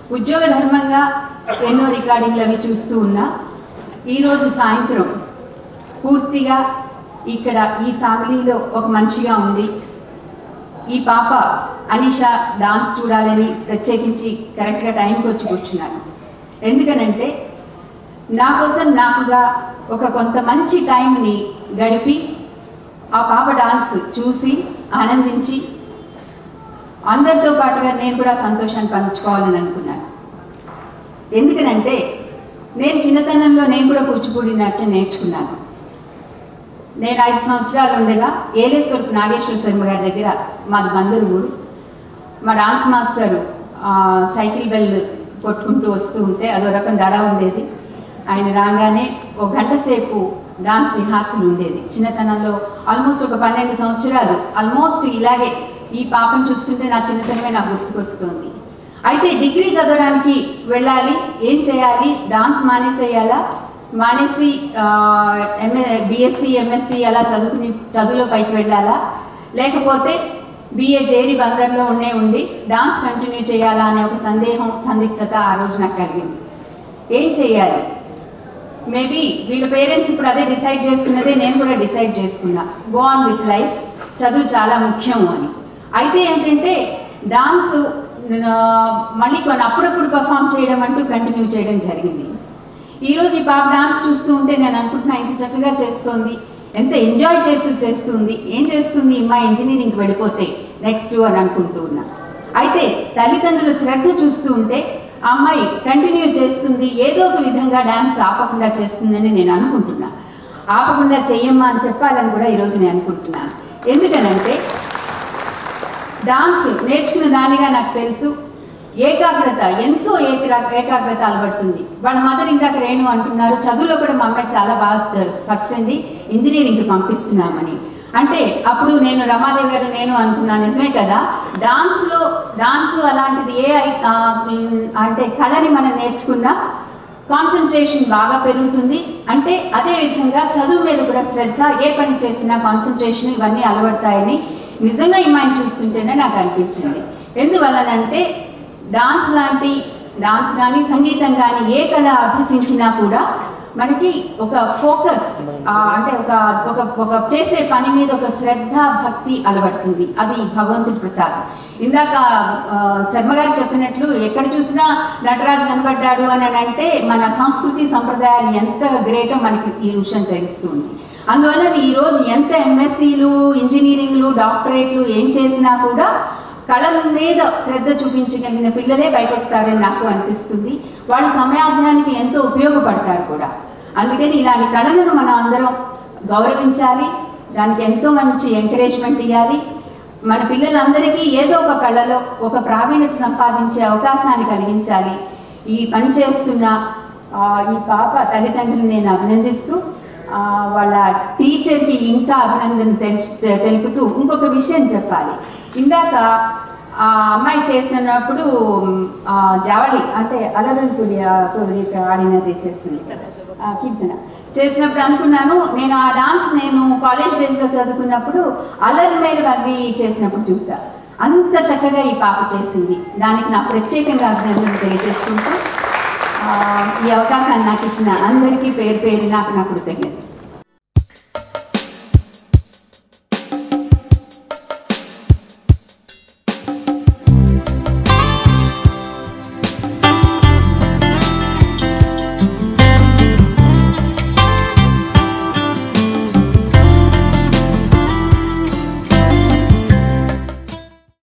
ఉద్యోగ ధర్మంగా ఎన్నో రికార్డింగ్లు అవి చూస్తూ ఉన్నా ఈరోజు సాయంత్రం పూర్తిగా ఇక్కడ ఈ ఫ్యామిలీలో ఒక మనిషిగా ఉంది ఈ పాప అనిష డాన్స్ చూడాలని ప్రత్యేకించి కరెక్ట్గా టైంకి వచ్చి కూర్చున్నాను ఎందుకనంటే నా కోసం నాకుగా ఒక కొంత మంచి టైంని గడిపి ఆ పాప డాన్స్ చూసి ఆనందించి అందరితో పాటుగా నేను కూడా సంతోషాన్ని పంచుకోవాలని అనుకున్నాను ఎందుకనంటే నేను చిన్నతనంలో నేను కూడా కూచిపూడి నాట్యం నేర్చుకున్నాను నేను ఐదు సంవత్సరాలు ఉండగా ఏలేశ్వరపు నాగేశ్వర శర్మ గారి దగ్గర మాది బందరు ఊరు మా డాన్స్ మాస్టర్ ఆ, సైకిల్ బెల్ కొట్టుకుంటూ వస్తూ ఉంటే అదో రకం దడ ఉండేది ఆయన రాగానే ఒక గంట సేపు డాన్స్ రిహార్సల్ ఉండేది చిన్నతనంలో ఆల్మోస్ట్ ఒక పన్నెండు సంవత్సరాలు ఆల్మోస్ట్ ఇలాగే ఈ పాపను చూస్తుంటే నా చిన్నతనమే నాకు గుర్తుకొస్తుంది అయితే డిగ్రీ చదవడానికి వెళ్ళాలి ఏం చేయాలి డాన్స్ మానేసేయాలా మానేసి ఎంఏ బిఎస్సి ఎంఎస్సి అలా చదువుకుని చదువులో పైకి వెళ్ళాలా లేకపోతే బిఏ జేరి బందర్లో ఉండే ఉండి డాన్స్ కంటిన్యూ చేయాలా అనే ఒక సందేహం సందిగ్ధత ఆ రోజు నాకు కలిగింది ఏం చేయాలి మేబీ వీళ్ళ పేరెంట్స్ ఇప్పుడు అదే డిసైడ్ చేసుకున్నదే నేను కూడా డిసైడ్ చేసుకున్నా గో ఆన్ విత్ లైఫ్ చదువు చాలా ముఖ్యము అని అయితే ఏంటంటే డాన్స్ మళ్ళీ కొన్ని అప్పుడప్పుడు పర్ఫామ్ చేయడం అంటూ కంటిన్యూ చేయడం జరిగింది ఈరోజు ఈ పాప డాన్స్ చూస్తూ ఉంటే నేను అనుకుంటున్నా ఇంత చక్కగా చేస్తోంది ఎంత ఎంజాయ్ చేస్తూ చేస్తుంది ఏం చేస్తుంది మా ఇంజనీరింగ్కి వెళ్ళిపోతే నెక్స్ట్ అని అనుకుంటూ ఉన్నా అయితే తల్లిదండ్రుల శ్రద్ధ చూస్తూ ఉంటే ఆ అమ్మాయి కంటిన్యూ చేస్తుంది ఏదో ఒక విధంగా డాన్స్ ఆపకుండా చేస్తుందని నేను అనుకుంటున్నా ఆపకుండా చెయ్యమ్మా అని చెప్పాలని కూడా ఈరోజు నేను అనుకుంటున్నాను ఎందుకనంటే డాన్స్ నేర్చుకున్న దానిగా నాకు తెలుసు ఏకాగ్రత ఎంతో ఏకరా ఏకాగ్రత అలవడుతుంది వాళ్ళ మదర్ ఇందాక రేణు అంటున్నారు చదువులో కూడా మా అమ్మాయి చాలా బాగా ఫస్ట్ అండి ఇంజనీరింగ్కి పంపిస్తున్నామని అంటే అప్పుడు నేను రమాదేవి గారు నేను అనుకున్నాను నిజమే కదా డాన్స్లో డాన్స్ అలాంటిది ఏ ఐ- ఆ, ఉమ్, అంటే కళని మనం నేర్చుకున్నా కాన్సన్ట్రేషన్ బాగా పెరుగుతుంది అంటే అదే విధంగా చదువు మీద కూడా శ్రద్ధ ఏ పని చేసినా కాన్సన్ట్రేషన్ ఇవన్నీ అలవడతాయని నిజంగా ఈ మైండ్ చూస్తుంటేనే నాకు అనిపించింది ఎందువలనంటే డాన్స్ లాంటి డాన్స్ కానీ సంగీతం కానీ ఏ కళ అభ్యసించినా కూడా మనకి ఒక ఫోకస్డ్ అంటే ఒక ఒక ఒక చేసే పని మీద ఒక శ్రద్ధ భక్తి అలవడుతుంది అది భగవంతుడి ప్రసాదం ఇందాక ఆ, శర్మ గారు చెప్పినట్లు ఎక్కడ చూసినా నటరాజు కనబడ్డాడు అని అని అంటే మన సంస్కృతి సంప్రదాయాలు ఎంత గ్రేటో మనకి ఈ విషయం తెలుస్తుంది అందువల్ల ఈ రోజు ఎంత ఎంఎస్సీలు ఇంజనీరింగ్లు డాక్టరేట్లు ఏం చేసినా కూడా కళల మీద శ్రద్ధ చూపించగలిగిన పిల్లలే బయటకు వస్తారని నాకు అనిపిస్తుంది వాళ్ళ సమయాధ్యానికి ఎంతో ఉపయోగపడతారు కూడా అందుకని ఇలాంటి కళలను మనం అందరం గౌరవించాలి దానికి ఎంతో మంచి ఎంకరేజ్మెంట్ ఇవ్వాలి మన పిల్లలందరికీ ఏదో ఒక కళలో ఒక ప్రావీణ్యత సంపాదించే అవకాశాన్ని కలిగించాలి ఈ పని చేస్తున్న ఆ, ఈ పాప తల్లిదండ్రులు నేను అభినందిస్తూ ఆ, వాళ్ళ టీచర్కి ఇంకా అభినందన తెలుసు తెలుపుతూ ఇంకొక విషయం చెప్పాలి ఇందాక ఆ అమ్మాయి చేసినప్పుడు ఆ, జావళి అంటే అలగంతుడి ఆడినది చేస్తుంది ఆ, కీర్తన చేసినప్పుడు అనుకున్నాను నేను ఆ డాన్స్ నేను కాలేజ్ డేస్లో చదువుకున్నప్పుడు అల్లరి మేలు అవి చేసినప్పుడు చూసా అంత చక్కగా ఈ పాప చేసింది దానికి నా ప్రత్యేకంగా అభినందనలు తెలియజేసుకుంటూ ఆ, ఈ అవకాశాన్ని నాకు ఇచ్చిన అందరికీ పేరు పేరు నాకు నా కృతజ్ఞత